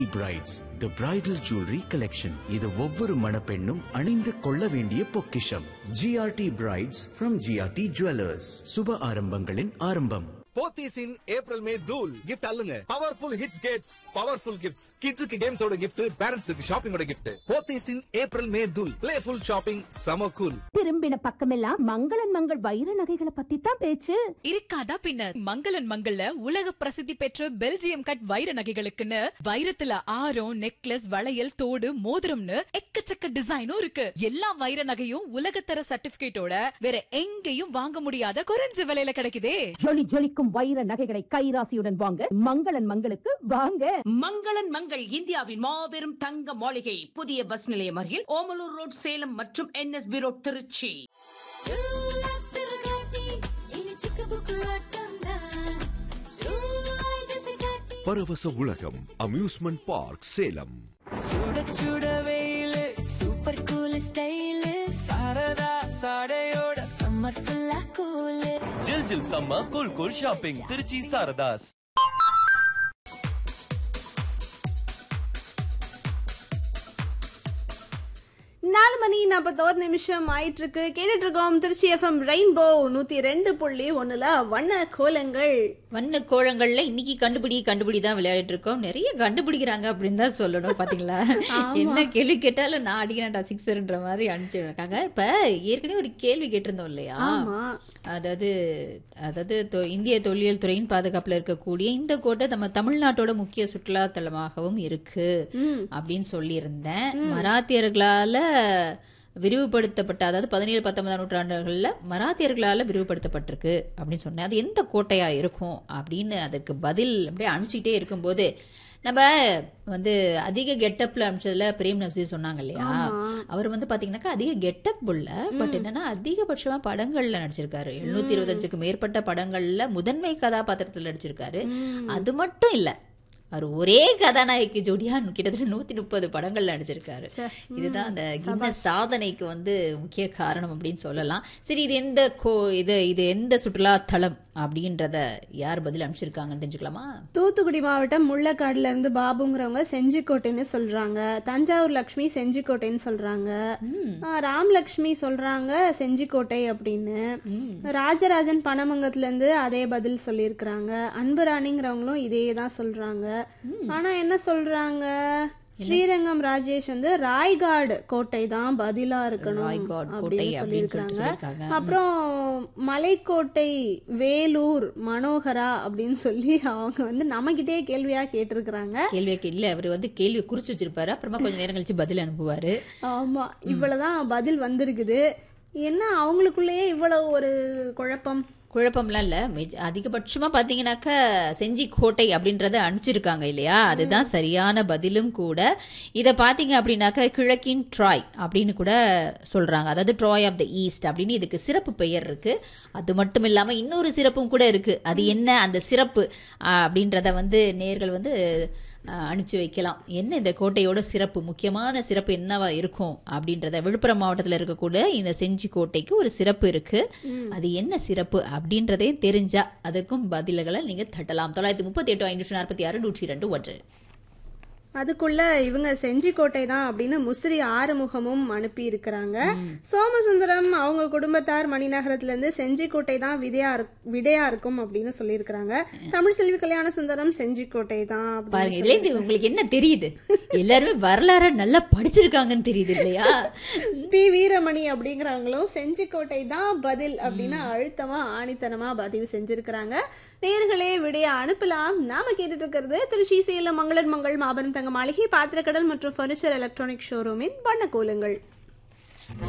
brides the bridal jewellery collection இது ஒவ்வொரு மணப்பெண்ணும் அணிந்து கொள்ள வேண்டிய பொக்கிஷம் GRT brides from GRT jewellers சுப ஆரம்பங்களின் ஆரம்பம் போத்தீஸ் இன் ஏப்ரல் மே தூல் கிஃப்ட் அல்லுங்க powerful hits gets powerful gifts கிட்ஸுக்கு கேம்ஸோட கிஃப்ட் பேரண்ட்ஸுக்கு ஷாப்பிங்கோட gift Pothys in April May தூல் பிளேஃபுல் ஷாப்பிங் சம கூல் திரும்பின பக்கமெல்லாம் மங்களன் மங்கள் வைர நகைகளை பத்தி தான் பேச்சு இருக்காதா பின்ன மங்களன் மங்கள்ல உலக பிரசித்தி பெற்ற பெல்ஜியம் கட் வைர நகைகளுக்குன்னு வைரத்துல ஆரம் நெக்லஸ் வளையல் தோடு மோதிரம்னு எக்கச்சக்க டிசைனும் இருக்கு எல்லா வைர நகையும் உலகத்தர சர்டிபிகேட்டோட வேற எங்கேயும் வாங்க முடியாத குறைஞ்ச விலையில கிடைக்குதே ஜொலி ஜொலிக்கும் வைர நகைகளை கைராசியுடன் வாங்க மங்களன் மங்களுக்கு வாங்க மங்களன் மங்கள் இந்தியாவின் மாபெரும் தங்க மாளிகை புதிய பஸ் நிலையம் அருகில் ஓமலூர் ரோட் சேலம் மற்றும் என்எஸ்பி ரோட் திருச்சி பரவச உலகம் அம்யூஸ்மெண்ட் பார்க் சேலம் சுட சுட வெயிலு சூப்பர் கூல் ஸ்டைலு சரதா சாடையோட சம்மர் ஃபுல்லா கூலு ஜில் ஜில் சம்ம cool cool shopping Trichy Saradhas நாலு மணி நாற்பத்தோரு நிமிஷம் ஆயிட்டு இருக்கு கேட்டுட்டு இருக்கோம் திருச்சி எஃப்எம் ரெயின்போ நூத்தி ரெண்டு புள்ளி ஒண்ணுல வண்ண கோலங்கள் வண்ண கோலங்கள்ல இன்னைக்கு கண்டுபிடி கண்டுபிடி தான் விளையாடிட்டு இருக்கோம் நிறைய கண்டுபிடிக்கிறாங்க அப்படின்னு தான் சொல்லணும் பாத்தீங்களா என்ன கேள்வி கேட்டாலும் நான் அடிக்கிறேன்டா சிக்ஸர்ன்ற மாதிரி அனுப்பிச்சிருக்காங்க இப்ப ஏற்கனவே ஒரு கேள்வி கேட்டிருந்தோம் இல்லையா ஆமா அதாவது அதாவது தொ- இந்திய தொல்லியல் துறையின் பாதுகாப்புல இருக்கக்கூடிய இந்த கோட்டை நம்ம தமிழ்நாட்டோட முக்கிய சுற்றுலா தலமாகவும் இருக்கு அப்படின்னு சொல்லியிருந்தேன் மராத்தியர்களால விரிவுபடுத்தப்பட்ட அதாவது பதினேழு பத்தொன்பதாம் நூற்றாண்டுகள்ல மராத்தியர்களால விரிவுபடுத்தப்பட்டிருக்கு அப்படின்னு சொன்னேன் அது எந்த கோட்டையா இருக்கும் அப்படின்னு அதற்கு பதில் அப்படியே அனுப்பிச்சிட்டே இருக்கும்போது நம்ம வந்து அதிக கெட்டப்ல அனுப்பிச்சதுல பிரேம் நசீர் சொன்னாங்க இல்லையா அவர் வந்து பாத்தீங்கன்னாக்கா அதிக கெட்டப் உள்ள பட் என்னன்னா அதிகபட்சமா படங்கள்ல நடிச்சிருக்காரு எழுநூத்தி இருபத்தஞ்சுக்கு மேற்பட்ட படங்கள்ல முதன்மை கதாபாத்திரத்துல நடிச்சிருக்காரு அது மட்டும் இல்ல அவர் ஒரே கதாநாயகி ஜோடியா கிட்டத்தட்ட நூத்தி முப்பது படங்கள்ல நடிச்சிருக்காரு இதுதான் அந்த கின்னஸ் சாதனைக்கு வந்து முக்கிய காரணம் அப்படின்னு சொல்லலாம் சரி இது எந்த கோ இது இது எந்த சுற்றுலா தலம் அப்படின்றத யார் பதில் அனுப்பிச்சிருக்காங்கன்னு தெரிஞ்சுக்கலாமா தூத்துக்குடி மாவட்டம் முள்ளக்காடுல இருந்து பாபுங்கிறவங்க செஞ்சிக்கோட்டைன்னு சொல்றாங்க தஞ்சாவூர் லக்ஷ்மி செஞ்சிக்கோட்டைன்னு சொல்றாங்க ஆ, ராமலக்ஷ்மி சொல்றாங்க செஞ்சிக்கோட்டை அப்படின்னு ராஜராஜன் பனமங்கத்துல இருந்து அதே பதில் சொல்லியிருக்கிறாங்க அன்புராணிங்கிறவங்களும் இதே தான் சொல்றாங்க ஆனா என்ன சொல்றாங்க ஸ்ரீரங்கம் ராஜேஷ் வந்து ராய்காடு கோட்டை தான் பதிலா இருக்கணும் ராய்காட் கோட்டை அப்படின்னு அப்படின்னு சொல்லிட்டு சொல்லியிருக்காங்க சொல்லியிருக்காங்க அப்புறம் மலைக்கோட்டை வேலூர் மனோகரா அப்படின்னு சொல்லி அவங்க வந்து நம்மகிட்டே கேள்வியா கேட்டிருக்கிறாங்க கேள்வியே இல்ல அவர் வந்து கேள்வி குறிச்சு வச்சிருப்பாரு அப்புறமா கொஞ்சம் நேரம் கழிச்சு பதில் அனுப்புவாரு ஆமா இவ்வளவுதான் பதில் வந்திருக்குது என்ன அவங்களுக்குள்ளேயே இவ்வளவு ஒரு குழப்பம் குழப்பம்லாம் இல்ல மெஜ- அதிகபட்சமா பாத்தீங்கன்னாக்கா செஞ்சி கோட்டை அப்படின்றத அனுப்பிச்சிருக்காங்க இல்லையா அதுதான் சரியான பதிலும் கூட இத பாத்தீங்க அப்படின்னாக்கா கிழக்கின் ட்ராய் அப்படின்னு கூட சொல்றாங்க அதாவது ட்ராய் ஆஃப் த ஈஸ்ட் அப்படின்னு இதுக்கு சிறப்பு பெயர் இருக்கு அது மட்டும் இல்லாம இன்னொரு சிறப்பும் கூட இருக்கு அது என்ன அந்த சிறப்பு ஆஹ், அப்படின்றத வந்து நேர்கள் வந்து ஆஹ், அனுப்பிச்சு வைக்கலாம் என்ன இந்த கோட்டையோட சிறப்பு முக்கியமான சிறப்பு என்னவா இருக்கும் அப்படின்றத விழுப்புரம் மாவட்டத்தில் இருக்கக்கூடிய இந்த செஞ்சி கோட்டைக்கு ஒரு சிறப்பு இருக்கு அது என்ன சிறப்பு அப்படின்றதையும் தெரிஞ்சா அதுக்கும் பதில்களை நீங்க தட்டலாம் தொள்ளாயிரத்தி முப்பத்தி எட்டு ஐநூற்றி நாற்பத்தி ஆறு நூற்றி ரெண்டு ஒன்று அதுக்குள்ள இவங்க செஞ்சிக்கோட்டை தான் அப்படின்னு முசிறி ஆறுமுகமும் அனுப்பி இருக்கிறாங்க சோமசுந்தரம் அவங்க குடும்பத்தார் மணிநகரத்துல இருந்து செஞ்சிக்கோட்டை தான் விதையா இருக்- விடையா இருக்கும் அப்படின்னு சொல்லியிருக்கிறாங்க தமிழ் செல்வி கல்யாண சுந்தரம் செஞ்சிக்கோட்டை தான் அப்படின்னு பாருங்க இதுல இருந்து உங்களுக்கு என்ன தெரியுது எல்லாருமே வரலாற நல்லா படிச்சிருக்காங்கன்னு தெரியுது இல்லையா பி வீரமணி அப்படிங்கிறவங்களும் செஞ்சிக்கோட்டை தான் பதில் அப்படின்னு அழுத்தமா ஆணித்தனமா பதிவு செஞ்சிருக்கிறாங்க நேர்களே விடைய அனுப்பலாம் நாம கேட்டுட்டு இருக்கிறது திருச்சி சேலம் மங்களன் மங்கள் மாபெரும் தங்க மாளிகை பாத்திரக்கடல் மற்றும் ஃபர்னிச்சர் எலக்ட்ரானிக் ஷோரூமின் வண்ண கோலங்கள்